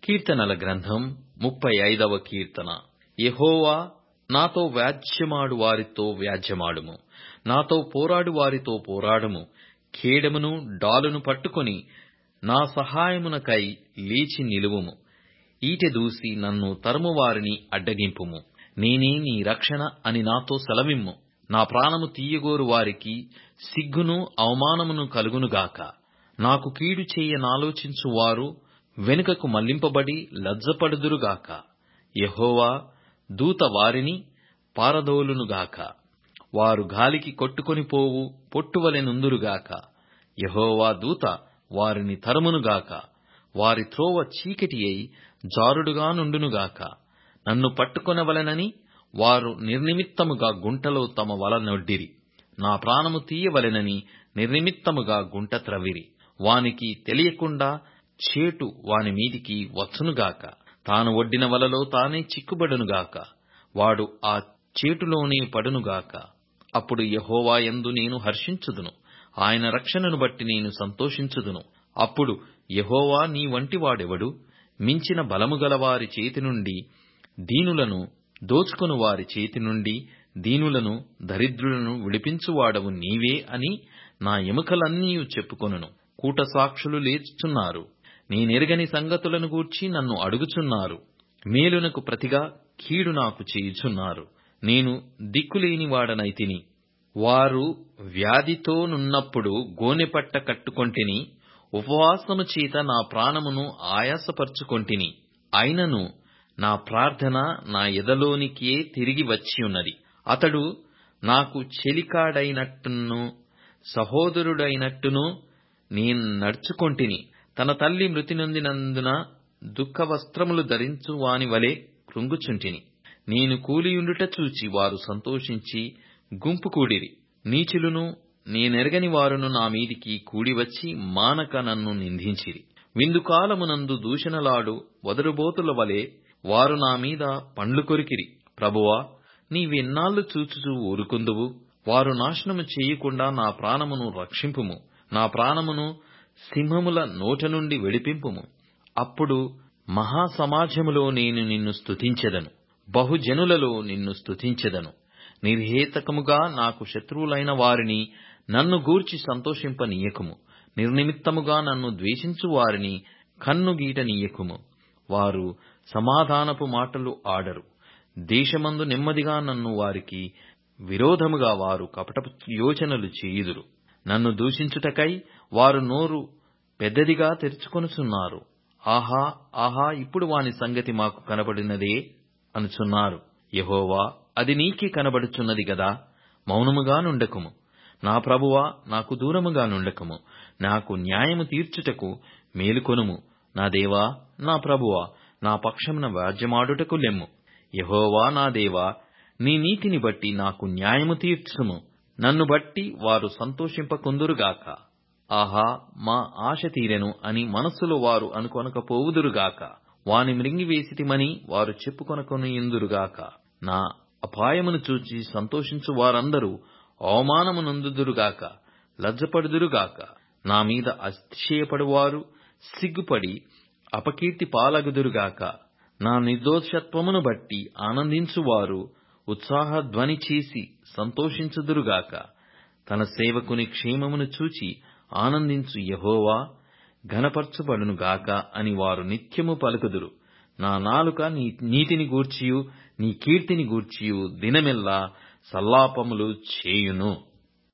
కీర్తనల గ్రంథం ముప్పై ఐదవ కీర్తన యెహోవా నాతో వ్యాజ్యమాడు వారితో వ్యాజ్యమాడుము నాతో పోరాడు వారితో పోరాడుము ఖేడమును డాలును పట్టుకొని నా సహాయమునకై లేచి నిలువుము ఈటె దూసి నన్ను తరుము వారిని అడ్డగింపుము నేనే నీ రక్షణ అని నాతో సెలవిమ్ము నా ప్రాణము తీయగోరు వారికి సిగ్గును అవమానమును కలుగునుగాక నాకు కీడు చేయ నాలోచించు వారు వెనుకకు మళ్లింపబడి లజ్జపడుదురుగాక యెహోవా దూత వారిని పారదోలునుగాక వారు గాలికి కొట్టుకొని పోవు పొట్టువలె నుందురుగాక యెహోవా దూత వారిని తరుమునుగాక వారి త్రోవ చీకటి అయి జారుడుగా నుండునుగాక నన్ను పట్టుకొనవలెనని వారు నిర్నిమిత్తముగా గుంటలో తమ వల నొడ్డిరి నా ప్రాణము తీయవలెనని నిర్నిమిత్తముగా గుంట త్రవ్విరి వానికి తెలియకుండా చేటు వాని మీదికి వచ్చునుగాక తాను ఒడ్డిన వలలో తానే చిక్కుబడునుగాక వాడు ఆ చేటులోనే పడునుగాక అప్పుడు యెహోవా యందు నేను హర్షించుదును ఆయన రక్షణను బట్టి నేను సంతోషించుదును అప్పుడు యెహోవా నీ వంటి వాడెవడు మించిన బలము గల వారి చేతి నుండి దీనులను దోచుకొను వారి చేతి నుండి దీనులను దరిద్రులను విడిపించువాడవు నీవే అని నా ఎముకలన్నీయు చెప్పుకొనును కూట సాక్షులు లేచుచున్నారు నేనెరగని సంగతులను గూర్చి నన్ను అడుగుచున్నారు మేలునకు ప్రతిగా కీడు నాకు చేయుచున్నారు నేను దిక్కులేని వాడనైతిని వారు వ్యాధితోనున్నప్పుడు గోనెపట్ట కట్టుకొంటిని ఉపవాసము చేత నా ప్రాణమును ఆయాసపరుచుకొంటిని అయినను నా ప్రార్థన నా ఎదలోనికే తిరిగి వచ్చియున్నది అతడు నాకు చెలికాడైనట్టును సహోదరుడైనట్టును నేను నడుచుకొంటిని తన తల్లి మృతి నొందినందున దుఃఖ వస్త్రములు ధరించు వాని వలె కృంగుచుంటిని నేను కూలియుండుట చూచి వారు సంతోషించి గుంపు కూడిరి నీచులును నేనెరగని వారును నా మీదికి కూడివచ్చి మానక నన్ను నిందించిరి విందుకాలమునందు దూషణలాడు వదరుబోతుల వలె వారు నా మీద పండ్లు కొరికిరి ప్రభువా నీవెన్నాళ్లు చూచుచూ ఊరుకుందువు వారు నాశనము చేయకుండా నా ప్రాణమును రక్షింపుము నా ప్రాణమును సింహముల నోట నుండి విడిపింపుము అప్పుడు మహాసమాజములో నేను నిన్ను స్తుతించెదను బహుజనులలో నిన్ను స్తుతించెదను నిర్హేతకముగా నాకు శత్రువులైన వారిని నన్ను గూర్చి సంతోషింపనీయకుము నిర్నిమిత్తముగా నన్ను ద్వేషించు వారిని కన్నుగీటనీయకుము వారు సమాధానపు మాటలు ఆడరు దేశమందు నెమ్మదిగా నన్ను వారికి విరోధముగా వారు కపటపు యోచనలు చేయుదురు నన్ను దూషించుటకై వారు నోరు పెద్దదిగా తెరుచుకొనుచున్నారు ఆహా ఆహా ఇప్పుడు వాని సంగతి మాకు కనబడినదే అనుచున్నారు యెహోవా అది నీకే కనబడుచున్నది గదా మౌనముగా నుండకుము నా ప్రభువా నాకు దూరముగా నుండకము నాకు న్యాయము తీర్చుటకు మేలుకొనుము నా దేవా నా ప్రభువా నా పక్షమున వ్యాజ్యమాడుటకు లెమ్ము యెహోవా నా దేవా నీ నీతిని బట్టి నాకు న్యాయము తీర్చుము నన్ను బట్టి వారు సంతోషింపకుందురుగాక ఆహా మా ఆశ తీరెను అని మనస్సులో వారు అనుకొనకపోవుదురుగాక వాని మృంగివేసితిమని వారు చెప్పుకొనకొనియుందురుగాక నా అపాయమును చూచి సంతోషించు వారందరూ అవమానము నొందుదురుగాక లజ్జపడుదురుగాక నా మీద అతిశయపడువారు సిగ్గుపడి అపకీర్తి పాలగుదురుగాక నా నిర్దోషత్వమును బట్టి ఆనందించువారు ఉత్సాహధ్వని చేసి సంతోషించుదురుగాక తన సేవకుని క్షేమమును చూచి ఆనందించు యెహోవా ఘనపరచుబడునుగాక అని వారు నిత్యము పలుకుదురు నా నాలుక నీ నీతిని గూర్చియు నీ కీర్తిని గూర్చియు దినమెల్లా సల్లాపములు చేయును